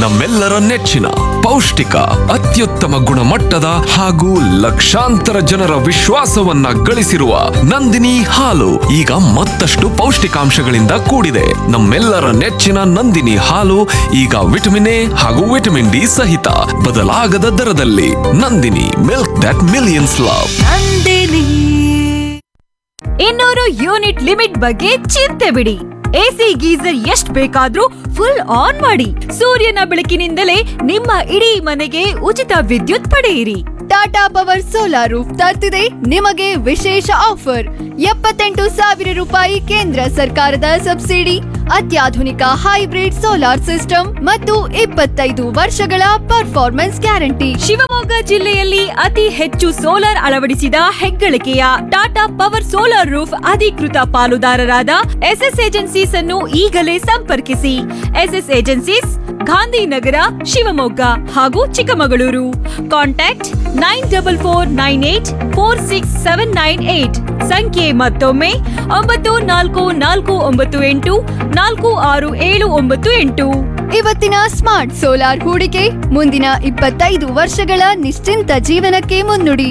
ನಮ್ಮೆಲ್ಲರ ನೆಚ್ಚಿನ ಪೌಷ್ಟಿಕ ಅತ್ಯುತ್ತಮ ಗುಣಮಟ್ಟದ ಹಾಗೂ ಲಕ್ಷಾಂತರ ಜನರ ವಿಶ್ವಾಸವನ್ನ ಗಳಿಸಿರುವ ನಂದಿನಿ ಹಾಲು ಈಗ ಮತ್ತಷ್ಟು ಪೌಷ್ಟಿಕಾಂಶಗಳಿಂದ ಕೂಡಿದೆ ನಮ್ಮೆಲ್ಲರ ನೆಚ್ಚಿನ ನಂದಿನಿ ಹಾಲು ಈಗ ವಿಟಮಿನ್ ಎ ಹಾಗೂ ವಿಟಮಿನ್ ಡಿ ಸಹಿತ ಬದಲಾಗದ ದರದಲ್ಲಿ Nandini milk that millions love ಇನ್ನೂರು ಯೂನಿಟ್ ಲಿಮಿಟ್ ಬಗ್ಗೆ ಚಿಂತೆ ಬಿಡಿ ಎಸಿ ಗೀಸರ್ ಎಷ್ಟ್ ಬೇಕಾದ್ರೂ ಫುಲ್ ಆನ್ ಮಾಡಿ ಸೂರ್ಯನ ಬೆಳಕಿನಿಂದಲೇ ನಿಮ್ಮ ಇಡೀ ಮನೆಗೆ ಉಚಿತ ವಿದ್ಯುತ್ ಪಡೆಯಿರಿ ಟಾಟಾ ಪವರ್ ಸೋಲಾರ್ ರೂಫ್ ತರ್ತಿದೆ ನಿಮಗೆ ವಿಶೇಷ ಆಫರ್ ಎಪ್ಪತ್ತೆಂಟು ಸಾವಿರ ರೂಪಾಯಿ ಕೇಂದ್ರ ಸರ್ಕಾರದ ಸಬ್ಸಿಡಿ ಅತ್ಯಾಧುನಿಕ ಹೈಬ್ರಿಡ್ ಸೋಲಾರ್ ಸಿಸ್ಟಮ್ ಮತ್ತು ಇಪ್ಪತ್ತೈದು ವರ್ಷಗಳ ಪರ್ಫಾರ್ಮೆನ್ಸ್ ಗ್ಯಾರಂಟಿ ಶಿವಮೊಗ್ಗ ಜಿಲ್ಲೆಯಲ್ಲಿ ಅತಿ ಹೆಚ್ಚು ಸೋಲಾರ್ ಅಳವಡಿಸಿದ ಹೆಗ್ಗಳಿಕೆಯ ಟಾಟಾ ಪವರ್ ಸೋಲಾರ್ ರೂಫ್ ಅಧಿಕೃತ ಪಾಲುದಾರರಾದ ಎಸ್ಎಸ್ ಏಜೆನ್ಸೀಸ್ ಅನ್ನು ಈಗಲೇ ಸಂಪರ್ಕಿಸಿ ಎಸ್ಎಸ್ ಏಜೆನ್ಸೀಸ್ ಗಾಂಧಿನಗರ ಶಿವಮೊಗ್ಗ ಹಾಗೂ Chikkamagaluru contact nine double four nine eight four six seven nine eight ಸಂಖ್ಯೆ ಮತ್ತೊಮ್ಮೆ ಒಂಬತ್ತು ನಾಲ್ಕು ನಾಲ್ಕು ಒಂಬತ್ತು ಎಂಟು ನಾಲ್ಕು ಆರು ಏಳು ಒಂಬತ್ತು ಎಂಟು ಇವತ್ತಿನ ಸ್ಮಾರ್ಟ್ ಸೋಲಾರ್ ಹೂಡಿಕೆ ಮುಂದಿನ ಇಪ್ಪತ್ತೈದು ವರ್ಷಗಳ ನಿಶ್ಚಿಂತ ಜೀವನಕ್ಕೆ ಮುನ್ನುಡಿ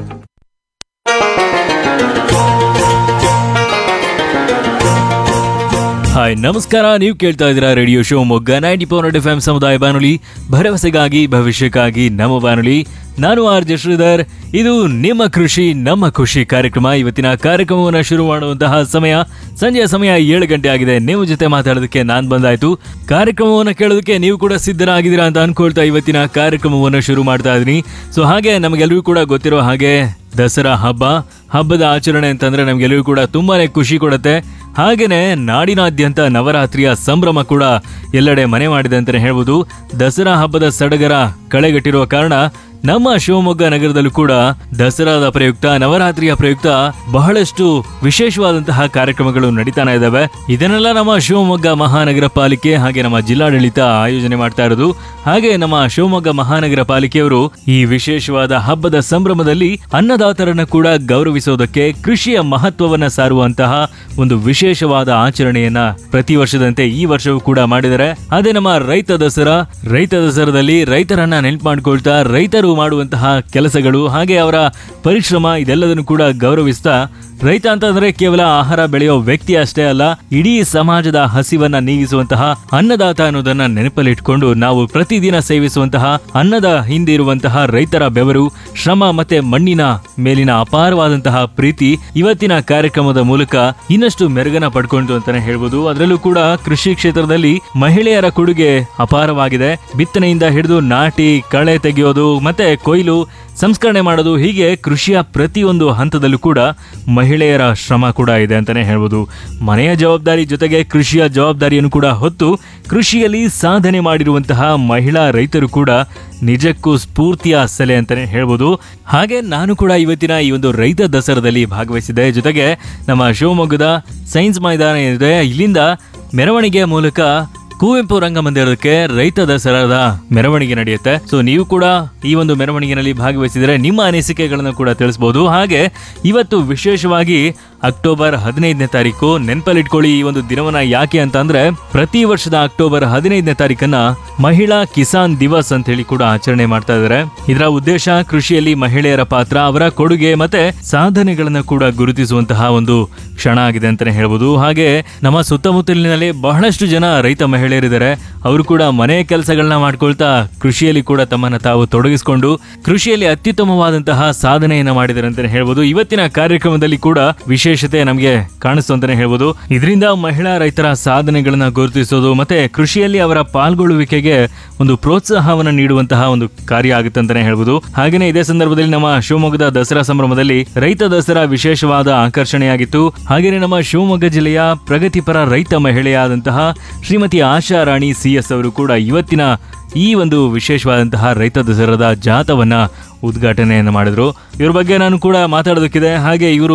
ಹಾಯ್ ನಮಸ್ಕಾರ ನೀವು ಕೇಳ್ತಾ ಇದ್ದೀರಾ radio Shivamogga ninety four F M ಸಮುದಾಯ ಬಾನುಲಿ ಭರವಸೆಗಾಗಿ ಭವಿಷ್ಯಕ್ಕಾಗಿ ನಮ್ಮ ಬಾನುಲಿ ನಾನು ಆರ್ ಜೆ ಶ್ರೀಧರ್ ಇದು ನಿಮ್ಮ ಕೃಷಿ ನಮ್ಮ ಖುಷಿ ಕಾರ್ಯಕ್ರಮ ಇವತ್ತಿನ ಕಾರ್ಯಕ್ರಮವನ್ನು ಶುರು ಮಾಡುವಂತಹ ಸಮಯ ಸಂಜೆಯ ಸಮಯ ಏಳು ಗಂಟೆ ಆಗಿದೆ ನಿಮ್ಮ ಜೊತೆ ಮಾತಾಡೋದಕ್ಕೆ ನಾನು ಬಂದಾಯ್ತು ಕಾರ್ಯಕ್ರಮವನ್ನು ಕೇಳೋದಕ್ಕೆ ನೀವು ಕೂಡ ಸಿದ್ಧರಾಗಿದ್ದೀರಾ ಅಂತ ಅನ್ಕೊಳ್ತಾ ಇವತ್ತಿನ ಕಾರ್ಯಕ್ರಮವನ್ನು ಶುರು ಮಾಡ್ತಾ ಇದ್ದೀನಿ ಸೊ ಹಾಗೆ ನಮಗೆಲ್ಲರಿಗೂ ಕೂಡ ಗೊತ್ತಿರೋ ಹಾಗೆ ದಸರಾ ಹಬ್ಬ ಹಬ್ಬದ ಆಚರಣೆ ಅಂತಂದ್ರೆ ನಮಗೆಲ್ಲರಿಗೂ ಕೂಡ ತುಂಬಾನೇ ಖುಷಿ ಕೊಡುತ್ತೆ ಹಾಗೇನೆ ನಾಡಿನಾದ್ಯಂತ ನವರಾತ್ರಿಯ ಸಂಭ್ರಮ ಕೂಡ ಎಲ್ಲೆಡೆ ಮನೆ ಮಾಡಿದೆ ಅಂತಲೇ ಹೇಳ್ಬೋದು ದಸರಾ ಹಬ್ಬದ ಸಡಗರ ಕಳೆಗಟ್ಟಿರುವ ಕಾರಣ ನಮ್ಮ ಶಿವಮೊಗ್ಗ ನಗರದಲ್ಲೂ ಕೂಡ ದಸರಾದ ಪ್ರಯುಕ್ತ ನವರಾತ್ರಿಯ ಪ್ರಯುಕ್ತ ಬಹಳಷ್ಟು ವಿಶೇಷವಾದಂತಹ ಕಾರ್ಯಕ್ರಮಗಳು ನಡೀತಾನೆ ಇದ್ದಾವೆ ಇದನ್ನೆಲ್ಲ ನಮ್ಮ ಶಿವಮೊಗ್ಗ ಮಹಾನಗರ ಪಾಲಿಕೆ ಹಾಗೆ ನಮ್ಮ ಜಿಲ್ಲಾಡಳಿತ ಆಯೋಜನೆ ಮಾಡ್ತಾ ಇರೋದು ಹಾಗೆ ನಮ್ಮ ಶಿವಮೊಗ್ಗ ಮಹಾನಗರ ಪಾಲಿಕೆಯವರು ಈ ವಿಶೇಷವಾದ ಹಬ್ಬದ ಸಂಭ್ರಮದಲ್ಲಿ ಅನ್ನದಾತರನ್ನ ಕೂಡ ಗೌರವಿಸೋದಕ್ಕೆ ಕೃಷಿಯ ಮಹತ್ವವನ್ನ ಸಾರುವಂತಹ ಒಂದು ವಿಶೇಷವಾದ ಆಚರಣೆಯನ್ನ ಪ್ರತಿ ವರ್ಷದಂತೆ ಈ ವರ್ಷವೂ ಕೂಡ ಮಾಡಿದ್ದಾರೆ ಅದೇ ನಮ್ಮ ರೈತ ದಸರಾ ರೈತ ದಸರಾದಲ್ಲಿ ರೈತರನ್ನ ನೆನಪು ಮಾಡ್ಕೊಳ್ತಾ ರೈತರು ಮಾಡುವಂತಹ ಕೆಲಸಗಳು ಹಾಗೆ ಅವರ ಪರಿಶ್ರಮ ಇದೆಲ್ಲದನ್ನು ಕೂಡ ಗೌರವಿಸ್ತಾ ರೈತ ಅಂತಂದ್ರೆ ಕೇವಲ ಆಹಾರ ಬೆಳೆಯೋ ವ್ಯಕ್ತಿ ಅಷ್ಟೇ ಅಲ್ಲ ಇಡೀ ಸಮಾಜದ ಹಸಿವನ್ನ ನೀಗಿಸುವಂತಹ ಅನ್ನದಾತ ಅನ್ನೋದನ್ನ ನೆನಪಲ್ಲಿಟ್ಕೊಂಡು ನಾವು ಪ್ರತಿದಿನ ಸೇವಿಸುವಂತಹ ಅನ್ನದ ಹಿಂದೆ ಇರುವಂತಹ ರೈತರ ಬೆವರು ಶ್ರಮ ಮತ್ತೆ ಮಣ್ಣಿನ ಮೇಲಿನ ಅಪಾರವಾದಂತಹ ಪ್ರೀತಿ ಇವತ್ತಿನ ಕಾರ್ಯಕ್ರಮದ ಮೂಲಕ ಇನ್ನಷ್ಟು ಮೆರುಗನ ಪಡ್ಕೊಂಡು ಅಂತಾನೆ ಹೇಳ್ಬೋದು ಅದರಲ್ಲೂ ಕೂಡ ಕೃಷಿ ಕ್ಷೇತ್ರದಲ್ಲಿ ಮಹಿಳೆಯರ ಕೊಡುಗೆ ಅಪಾರವಾಗಿದೆ ಬಿತ್ತನೆಯಿಂದ ಹಿಡಿದು ನಾಟಿ ಕಳೆ ತೆಗೆಯೋದು ಮತ್ತೆ ಕೊಯ್ಲು ಸಂಸ್ಕರಣೆ ಮಾಡೋದು ಹೀಗೆ ಕೃಷಿಯ ಪ್ರತಿಯೊಂದು ಹಂತದಲ್ಲೂ ಕೂಡ ಮಹಿಳೆಯರ ಶ್ರಮ ಕೂಡ ಇದೆ ಅಂತಾನೆ ಹೇಳ್ಬೋದು ಮನೆಯ ಜವಾಬ್ದಾರಿ ಜೊತೆಗೆ ಕೃಷಿಯ ಜವಾಬ್ದಾರಿಯನ್ನು ಕೂಡ ಹೊತ್ತು ಕೃಷಿಯಲ್ಲಿ ಸಾಧನೆ ಮಾಡಿರುವಂತಹ ಮಹಿಳಾ ರೈತರು ಕೂಡ ನಿಜಕ್ಕೂ ಸ್ಫೂರ್ತಿಯ ಸೆಲೆ ಅಂತಾನೆ ಹೇಳ್ಬೋದು ಹಾಗೆ ನಾನು ಕೂಡ ಇವತ್ತಿನ ಈ ಒಂದು ರೈತ ದಸರಾದಲ್ಲಿ ಭಾಗವಹಿಸಿದ್ದೆ ಜೊತೆಗೆ ನಮ್ಮ ಶಿವಮೊಗ್ಗದ ಸೈನ್ಸ್ ಮೈದಾನ ಏನಿದೆ ಇಲ್ಲಿಂದ ಮೆರವಣಿಗೆಯ ಮೂಲಕ ಕುವೆಂಪು ರಂಗಮಂದಿರಕ್ಕೆ ರೈತ ದಸರಾದ ಮೆರವಣಿಗೆ ನಡೆಯುತ್ತೆ ಸೊ ನೀವು ಕೂಡ ಈ ಒಂದು ಮೆರವಣಿಗೆನಲ್ಲಿ ಭಾಗವಹಿಸಿದರೆ ನಿಮ್ಮ ಅನಿಸಿಕೆಗಳನ್ನು ಕೂಡ ತಿಳಿಸಬಹುದು ಹಾಗೆ ಇವತ್ತು ವಿಶೇಷವಾಗಿ ಅಕ್ಟೋಬರ್ ಹದಿನೈದನೇ ತಾರೀಕು ನೆನಪಲ್ಲಿಟ್ಕೊಳ್ಳಿ ಈ ಒಂದು ದಿನವನ್ನ ಯಾಕೆ ಅಂತ ಅಂದ್ರೆ ಪ್ರತಿ ವರ್ಷದ ಅಕ್ಟೋಬರ್ ಹದಿನೈದನೇ ತಾರೀಕನ್ನ ಮಹಿಳಾ ಕಿಸಾನ್ ದಿವಸ್ ಅಂತ ಹೇಳಿ ಕೂಡ ಆಚರಣೆ ಮಾಡ್ತಾ ಇದ್ದಾರೆ ಇದರ ಉದ್ದೇಶ ಕೃಷಿಯಲ್ಲಿ ಮಹಿಳೆಯರ ಪಾತ್ರ ಅವರ ಕೊಡುಗೆ ಮತ್ತೆ ಸಾಧನೆಗಳನ್ನ ಕೂಡ ಗುರುತಿಸುವಂತಹ ಒಂದು ಕ್ಷಣ ಆಗಿದೆ ಅಂತಾನೆ ಹೇಳ್ಬೋದು ಹಾಗೆ ನಮ್ಮ ಸುತ್ತಮುತ್ತಲಿನಲ್ಲಿ ಬಹಳಷ್ಟು ಜನ ರೈತ ಮಹಿಳೆಯರಿದ್ದಾರೆ ಅವರು ಕೂಡ ಮನೆ ಕೆಲಸಗಳನ್ನ ಮಾಡ್ಕೊಳ್ತಾ ಕೃಷಿಯಲ್ಲಿ ಕೂಡ ತಮ್ಮನ್ನ ತಾವು ತೊಡಗಿಸಿಕೊಂಡು ಕೃಷಿಯಲ್ಲಿ ಅತ್ಯುತ್ತಮವಾದಂತಹ ಸಾಧನೆಯನ್ನ ಮಾಡಿದ್ದಾರೆ ಅಂತಾನೆ ಹೇಳ್ಬೋದು ಇವತ್ತಿನ ಕಾರ್ಯಕ್ರಮದಲ್ಲಿ ಕೂಡ ವಿಶೇಷತೆ ನಮಗೆ ಕಾಣಿಸ್ತು ಅಂತಾನೆ ಹೇಳ್ಬೋದು ಇದರಿಂದ ಮಹಿಳಾ ರೈತರ ಸಾಧನೆಗಳನ್ನ ಗುರುತಿಸೋದು ಮತ್ತೆ ಕೃಷಿಯಲ್ಲಿ ಅವರ ಪಾಲ್ಗೊಳ್ಳುವಿಕೆಗೆ ಒಂದು ಪ್ರೋತ್ಸಾಹವನ್ನು ನೀಡುವಂತಹ ಒಂದು ಕಾರ್ಯ ಆಗುತ್ತೆ ಅಂತಾನೆ ಹೇಳ್ಬೋದು ಹಾಗೇನೆ ಇದೇ ಸಂದರ್ಭದಲ್ಲಿ ನಮ್ಮ ಶಿವಮೊಗ್ಗದ ದಸರಾ ಸಂಭ್ರಮದಲ್ಲಿ ರೈತ ದಸರಾ ವಿಶೇಷವಾದ ಆಕರ್ಷಣೆಯಾಗಿತ್ತು ಹಾಗೇನೆ ನಮ್ಮ ಶಿವಮೊಗ್ಗ ಜಿಲ್ಲೆಯ ಪ್ರಗತಿಪರ ರೈತ ಮಹಿಳೆಯಾದಂತಹ ಶ್ರೀಮತಿ ಆಶಾ ರಾಣಿ ಸಿ ಎಸ್ ಅವರು ಕೂಡ ಇವತ್ತಿನ ಈ ಒಂದು ವಿಶೇಷವಾದಂತಹ ರೈತ ದಸರಾದ ಜಾಥವನ್ನ ಉದ್ಘಾಟನೆಯನ್ನು ಮಾಡಿದ್ರು ಇವ್ರ ಬಗ್ಗೆ ನಾನು ಕೂಡ ಮಾತಾಡೋದಕ್ಕಿದೆ ಹಾಗೆ ಇವರು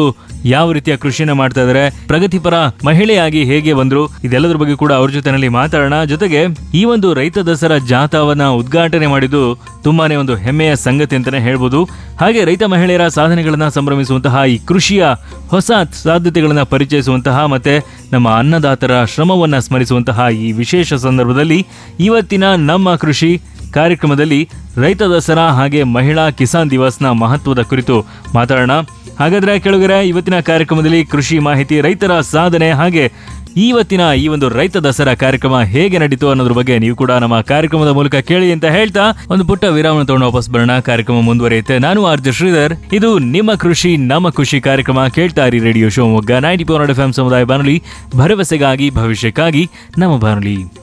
ಯಾವ ರೀತಿಯ ಕೃಷಿನ ಮಾಡ್ತಾ ಇದ್ದಾರೆ ಪ್ರಗತಿಪರ ಮಹಿಳೆಯಾಗಿ ಹೇಗೆ ಬಂದ್ರು ಇದೆಲ್ಲದರ ಬಗ್ಗೆ ಕೂಡ ಅವ್ರ ಜೊತೆನಲ್ಲಿ ಮಾತಾಡೋಣ ಜೊತೆಗೆ ಈ ಒಂದು ರೈತ ದಸರಾ ಜಾಥಾವನ್ನ ಉದ್ಘಾಟನೆ ಮಾಡಿದ್ದು ತುಂಬಾನೇ ಒಂದು ಹೆಮ್ಮೆಯ ಸಂಗತಿ ಅಂತಾನೆ ಹೇಳ್ಬೋದು ಹಾಗೆ ರೈತ ಮಹಿಳೆಯರ ಸಾಧನೆಗಳನ್ನ ಸಂಭ್ರಮಿಸುವಂತಹ ಈ ಕೃಷಿಯ ಹೊಸ ಸಾಧ್ಯತೆಗಳನ್ನ ಪರಿಚಯಿಸುವಂತಹ ಮತ್ತೆ ನಮ್ಮ ಅನ್ನದಾತರ ಶ್ರಮವನ್ನ ಸ್ಮರಿಸುವಂತಹ ಈ ವಿಶೇಷ ಸಂದರ್ಭದಲ್ಲಿ ಇವತ್ತಿನ ನಮ್ಮ ಕೃಷಿ ಕಾರ್ಯಕ್ರಮದಲ್ಲಿ ರೈತ ದಸರಾ ಹಾಗೆ ಮಹಿಳಾ ಕಿಸಾನ್ ದಿವಸ್ನ ಮಹತ್ವದ ಕುರಿತು ಮಾತಾಡೋಣ ಹಾಗಾದ್ರೆ ಕೆಳಗರೆ ಇವತ್ತಿನ ಕಾರ್ಯಕ್ರಮದಲ್ಲಿ ಕೃಷಿ ಮಾಹಿತಿ ರೈತರ ಸಾಧನೆ ಹಾಗೆ ಇವತ್ತಿನ ಈ ಒಂದು ರೈತ ದಸರಾ ಕಾರ್ಯಕ್ರಮ ಹೇಗೆ ನಡೀತು ಅನ್ನೋದ್ರ ಬಗ್ಗೆ ನೀವು ಕೂಡ ನಮ್ಮ ಕಾರ್ಯಕ್ರಮದ ಮೂಲಕ ಕೇಳಿ ಅಂತ ಹೇಳ್ತಾ ಒಂದು ಪುಟ್ಟ ವಿರಾಮ ತಗೊಂಡು ವಾಪಸ್ ಬರೋಣ ಕಾರ್ಯಕ್ರಮ ಮುಂದುವರಿಯುತ್ತೆ ನಾನು ಆರ್ಜ ಶ್ರೀಧರ್ ಇದು ನಿಮ್ಮ ಕೃಷಿ ನಮ್ಮ ಖುಷಿ ಕಾರ್ಯಕ್ರಮ ಕೇಳ್ತಾ ಇರಿ radio Shivamogga ninety four F M ಸಮುದಾಯ ಬಾನುಲಿ ಭರವಸೆಗಾಗಿ ಭವಿಷ್ಯಕ್ಕಾಗಿ ನಮ್ಮ ಬಾನುಲಿ